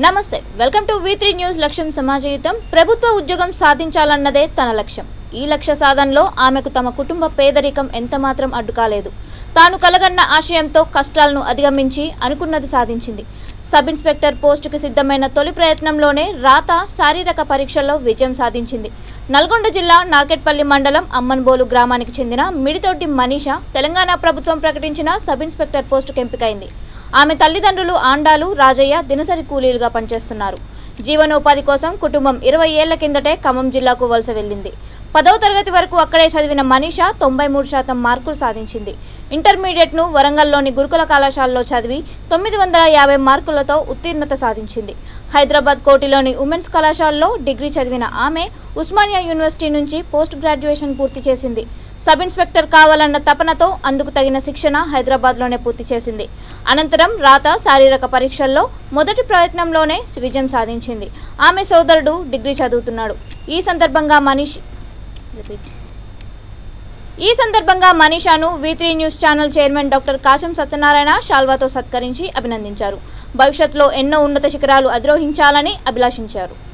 నమస్తే welcome to V three news లక్ష్యం సమాజయుతం ప్రభుత్వ ఉద్యోగం సాధించాలన్నదే తన లక్ష్యం ఈ లక్ష్య సాధనలో ఆమెకు తమ కుటుంబ పేదరికం ఎంతమాత్రం అడ్డుకాలేదు తాను కలగన్న ఆశయంతో కష్టాలను అధిగమించి అనుకున్నది సాధించింది సబ్ ఇన్స్పెక్టర్ పోస్టుకు సిద్ధమైన తొలి ప్రయత్నంలోనే రాత శారీరక పరీక్షల్లో విజయం సాధించింది నల్గొండ జిల్లా నార్కెట్పల్లి మండలం అమ్మన్బోలు గ్రామానికి చెందిన మిడితోటి మనీష తెలంగాణ ప్రభుత్వం ప్రకటించిన సబ్ ఇన్స్పెక్టర్ పోస్టుకు ఎంపికైంది ఆమె తల్లిదండ్రులు ఆండాలు రాజయ్య దినసరి కూలీలుగా పనిచేస్తున్నారు జీవనోపాధి కోసం కుటుంబం ఇరవై ఏళ్ల కిందటే ఖమ్మం జిల్లాకు వలస వెళ్ళింది పదవ తరగతి వరకు అక్కడే చదివిన మనీష తొంభై మూడు శాతం మార్కులు సాధించింది ఇంటర్మీడియట్ను వరంగల్లోని గురుకుల కళాశాలలో చదివి తొమ్మిది వందల యాభై మార్కులతో ఉత్తీర్ణత సాధించింది హైదరాబాద్ కోటిలోని ఉమెన్స్ కళాశాలలో డిగ్రీ చదివిన ఆమె ఉస్మానియా యూనివర్సిటీ నుంచి పోస్ట్ గ్రాడ్యుయేషన్ పూర్తి చేసింది సబ్ ఇన్స్పెక్టర్ కావాలన్న తపనతో అందుకు తగిన శిక్షణ హైదరాబాద్లోనే పూర్తి చేసింది అనంతరం రాత శారీరక పరీక్షల్లో మొదటి ప్రయత్నంలోనే విజయం సాధించింది ఆమె సోదరుడు డిగ్రీ చదువుతున్నాడు ఈ సందర్భంగా మనీష్ రిపీట్ ఈ సందర్భంగా మనీషాను V three news channel chairman doctor Kasam Satyanarayana షాల్వాతో సత్కరించి అభినందించారు భవిష్యత్తులో ఎన్నో ఉన్నత శిఖరాలు అధిరోహించాలని అభిలాషించారు